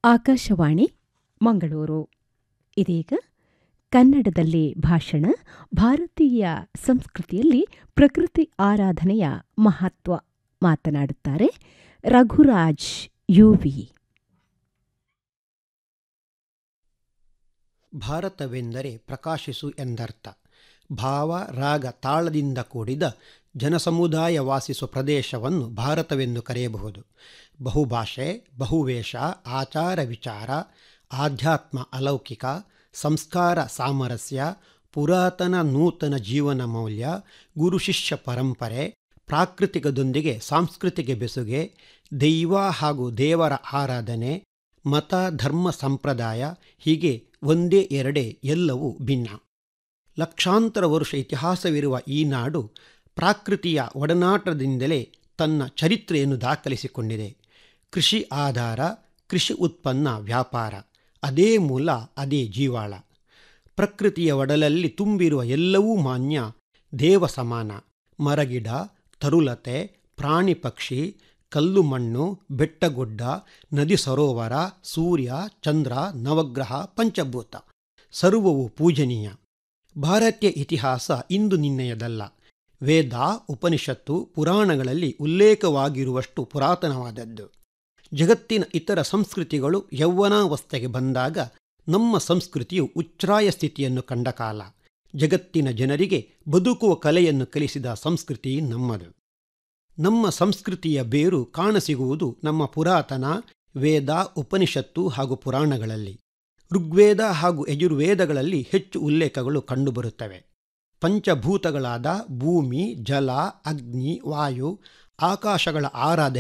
ಆಕಾಶವಾಣಿ ಮಂಗಳೂರು ಇದೀಗ ಕನ್ನಡದಲ್ಲಿ ಭಾಷಣ ಭಾರತೀಯ ಸಂಸ್ಕೃತಿಯಲ್ಲಿ ಪ್ರಕೃತಿ ಆರಾಧನೆಯ ಮಹತ್ವ ಮಾತನಾಡುತ್ತಾರೆ ರಘುರಾಜ್ ಯುವಿ ಭಾರತವೆಂದರೆ ಪ್ರಕಾಶಿಸು ಎಂದರ್ಥ ಭಾವ ರಾಗ ತಾಳದಿಂದ ಕೂಡಿದ ಜನಸಮುದಾಯ ವಾಸಿಸುವ ಪ್ರದೇಶವನ್ನು ಭಾರತವೆಂದು ಕರೆಯಬಹುದು ಬಹುಭಾಷೆ ಬಹುವೇಷ ಆಚಾರ ವಿಚಾರ ಆಧ್ಯಾತ್ಮ ಅಲೌಕಿಕ ಸಂಸ್ಕಾರ ಸಾಮರಸ್ಯ ಪುರಾತನ ನೂತನ ಜೀವನ ಮೌಲ್ಯ ಗುರು ಶಿಷ್ಯ ಪರಂಪರೆ ಪ್ರಾಕೃತಿಕದೊಂದಿಗೆ ಸಾಂಸ್ಕೃತಿಕ ಬೆಸುಗೆ ದೈವ ಹಾಗೂ ದೇವರ ಆರಾಧನೆ ಮತ ಧರ್ಮ ಸಂಪ್ರದಾಯ ಹೀಗೆ ಒಂದೇ ಎರಡೇ ಎಲ್ಲವೂ ಭಿನ್ನ ಲಕ್ಷಾಂತರ ವರ್ಷ ಇತಿಹಾಸವಿರುವ ಈ ನಾಡು ಪ್ರಾಕೃತಿಯ ಒಡನಾಟದಿಂದಲೇ ತನ್ನ ಚರಿತ್ರೆಯನ್ನು ದಾಖಲಿಸಿಕೊಂಡಿದೆ ಕೃಷಿ ಆಧಾರ ಕೃಷಿ ಉತ್ಪನ್ನ ವ್ಯಾಪಾರ ಅದೇ ಮೂಲ ಅದೇ ಜೀವಾಳ ಪ್ರಕೃತಿಯ ಒಡಲಲ್ಲಿ ತುಂಬಿರುವ ಎಲ್ಲವೂ ಮಾನ್ಯ ದೇವ ಸಮಾನ ಮರಗಿಡ ತರುಲತೆ ಪ್ರಾಣಿ ಪಕ್ಷಿ ಕಲ್ಲು ಮಣ್ಣು ಬೆಟ್ಟಗುಡ್ಡ ನದಿ ಸರೋವರ ಸೂರ್ಯ ಚಂದ್ರ ನವಗ್ರಹ ಪಂಚಭೂತ ಸರ್ವವು ಪೂಜನೀಯ ಭಾರತೀಯ ಇತಿಹಾಸ ಇಂದು ನಿನ್ನೆಯದಲ್ಲ ವೇದ ಉಪನಿಷತ್ತು ಪುರಾಣಗಳಲ್ಲಿ ಉಲ್ಲೇಖವಾಗಿರುವಷ್ಟು ಪುರಾತನವಾದದ್ದು ಜಗತ್ತಿನ ಇತರ ಸಂಸ್ಕೃತಿಗಳು ಯೌವನಾವಸ್ಥೆಗೆ ಬಂದಾಗ ನಮ್ಮ ಸಂಸ್ಕೃತಿಯು ಉಚ್ಛ್ರಾಯ ಸ್ಥಿತಿಯನ್ನು ಕಂಡ ಕಾಲ ಜಗತ್ತಿನ ಜನರಿಗೆ ಬದುಕುವ ಕಲೆಯನ್ನು ಕಲಿಸಿದ ಸಂಸ್ಕೃತಿ ನಮ್ಮದು ನಮ್ಮ ಸಂಸ್ಕೃತಿಯ ಬೇರು ಕಾಣಸಿಗುವುದು ನಮ್ಮ ಪುರಾತನ ವೇದ ಉಪನಿಷತ್ತು ಹಾಗೂ ಪುರಾಣಗಳಲ್ಲಿ ಋಗ್ವೇದ ಹಾಗೂ ಯಜುರ್ವೇದಗಳಲ್ಲಿ ಹೆಚ್ಚು ಉಲ್ಲೇಖಗಳು ಕಂಡುಬರುತ್ತವೆ ಪಂಚಭೂತಗಳಾದ ಭೂಮಿ ಜಲ ಅಗ್ನಿ ವಾಯು ಆಕಾಶಗಳ ಆರಾಧನೆ